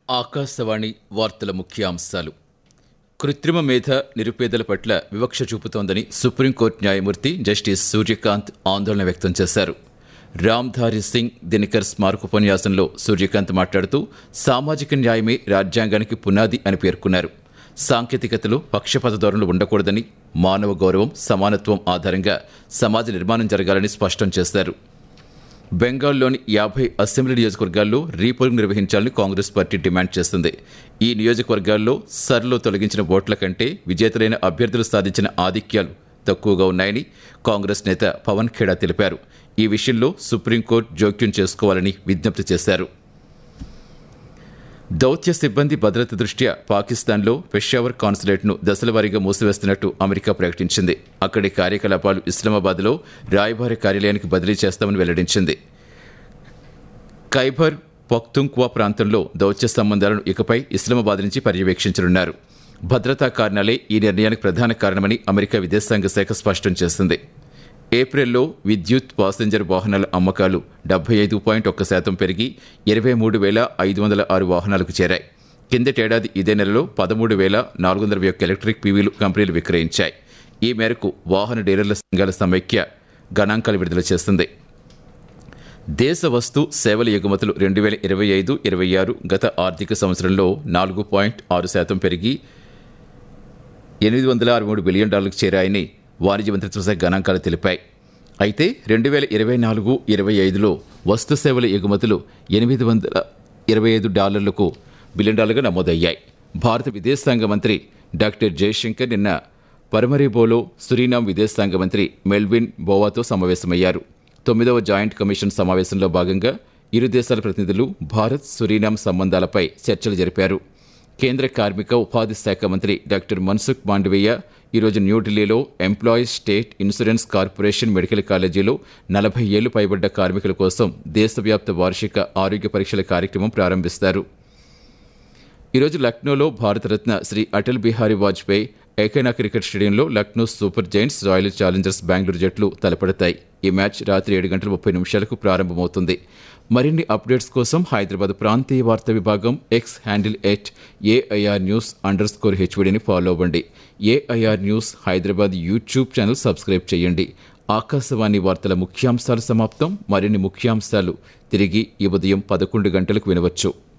ఆకాశవాణి వార్తల ముఖ్యాంశాలు కృత్రిమ మేధ నిరుపేదల పట్ల వివక్ష చూపుతోందని సుప్రీంకోర్టు న్యాయమూర్తి జస్టిస్ సూర్యకాంత్ ఆందోళన వ్యక్తం చేశారు రామ్ధారి సింగ్ దినకర్ స్మారకోపన్యాసంలో సూర్యకాంత్ మాట్లాడుతూ సామాజిక న్యాయమే రాజ్యాంగానికి పునాది అని పేర్కొన్నారు సాంకేతికతలో పక్షపాత ధోరణులు ఉండకూడదని మానవ గౌరవం సమానత్వం ఆధారంగా సమాజ నిర్మాణం జరగాలని స్పష్టం చేశారు బెంగాల్లోని యాభై అసెంబ్లీ నియోజకవర్గాల్లో రీపోలింగ్ నిర్వహించాలని కాంగ్రెస్ పార్టీ డిమాండ్ చేస్తుంది ఈ నియోజకవర్గాల్లో సర్లో తొలగించిన ఓట్ల కంటే విజేతలైన అభ్యర్థులు సాధించిన ఆధిక్యాలు తక్కువగా ఉన్నాయని కాంగ్రెస్ నేత పవన్ ఖేడా తెలిపారు ఈ విషయంలో సుప్రీంకోర్టు జోక్యం చేసుకోవాలని విజ్ఞప్తి చేశారు దౌత్య సిబ్బంది భద్రత దృష్ట్యా పాకిస్తాన్లో పెషావర్ కాన్సులేట్ను దశలవారీగా మూసివేస్తున్నట్టు అమెరికా ప్రకటించింది అక్కడి కార్యకలాపాలు ఇస్లామాబాద్లో రాయబార కార్యాలయానికి బదిలీ చేస్తామని వెల్లడించింది ఖైబర్ పఖ్తుంక్వా ప్రాంతంలో దౌత్య సంబంధాలను ఇకపై ఇస్లామాబాద్ నుంచి పర్యవేక్షించనున్నారు భద్రతా కారణాలే ఈ నిర్ణయానికి ప్రధాన కారణమని అమెరికా విదేశాంగ శాఖ స్పష్టం చేసింది ఏప్రిల్లో విద్యుత్ పాసెంజర్ వాహనాల అమ్మకాలు డెబ్బై ఐదు పాయింట్ ఒక్క శాతం పెరిగి ఇరవై మూడు వేల ఐదు వందల ఆరు వాహనాలకు చేరాయి కిందటేడాది ఇదే నెలలో పదమూడు వేల నాలుగు వందల ఒక్క ఎలక్ట్రిక్ పీవీలు కంపెనీలు విక్రయించాయి ఈ మేరకు వాహన డీలర్ల సంఘాల సమైక్య గణాంకాలు విడుదల చేస్తుంది దేశ వస్తు సేవల ఎగుమతులు రెండు వేల ఇరవై ఐదు ఇరవై ఆరు గత ఆర్థిక సంవత్సరంలో నాలుగు పాయింట్ ఆరు శాతం పెరిగి ఎనిమిది వందల అరవై మూడు బిలియన్ డాలర్లకు చేరాయని వాణిజ్య మంత్రిత్వ శాఖ గణాంకాలు తెలిపాయి అయితే రెండు వేల ఇరవై నాలుగు ఇరవై ఐదులో వస్తు సేవల ఎగుమతులు ఎనిమిది వందల ఇరవై ఐదు డాలర్లకు బిలియన్ డాలర్గా నమోదయ్యాయి భారత విదేశాంగ మంత్రి డాక్టర్ జయశంకర్ నిన్న పరమరిబోలో సురీనాం విదేశాంగ మంత్రి మెల్విన్ బోవాతో సమావేశమయ్యారు తొమ్మిదవ జాయింట్ కమిషన్ సమావేశంలో భాగంగా ఇరు దేశాల ప్రతినిధులు భారత్ సురీనాం సంబంధాలపై చర్చలు జరిపారు కేంద్ర కార్మిక ఉపాధి శాఖ మంత్రి డాక్టర్ మన్సుఖ్ మాండవీయ ఈరోజు న్యూఢిల్లీలో employees state insurance corporation medical కాలేజీలో నలభై ఏళ్లు పైబడ్డ కార్మికుల కోసం దేశవ్యాప్త వార్షిక ఆరోగ్య పరీక్షల కార్యక్రమం ప్రారంభిస్తారు ఈరోజు లక్నోలో భారతరత్న శ్రీ అటల్ బిహారీ వాజ్పేయి ఏకైనా క్రికెట్ స్టేడియంలో Lucknow Super Giants Royal Challengers Bengaluru జట్లు తలపడతాయి ఈ మ్యాచ్ రాత్రి ఏడు గంటల ముప్పై నిమిషాలకు ప్రారంభమవుతుంది మరిన్ని అప్డేట్స్ కోసం హైదరాబాద్ ప్రాంతీయ వార్తా విభాగం X handle at AIR news underscore హెచ్వడిని ఫాలో అవ్వండి AIR news Hyderabad YouTube channel subscribe చేయండి ఆకాశవాణి వార్తల ముఖ్యాంశాలు సమాప్తం మరిన్ని ముఖ్యాంశాలు తిరిగి ఈ ఉదయం పదకొండు గంటలకు వినవచ్చు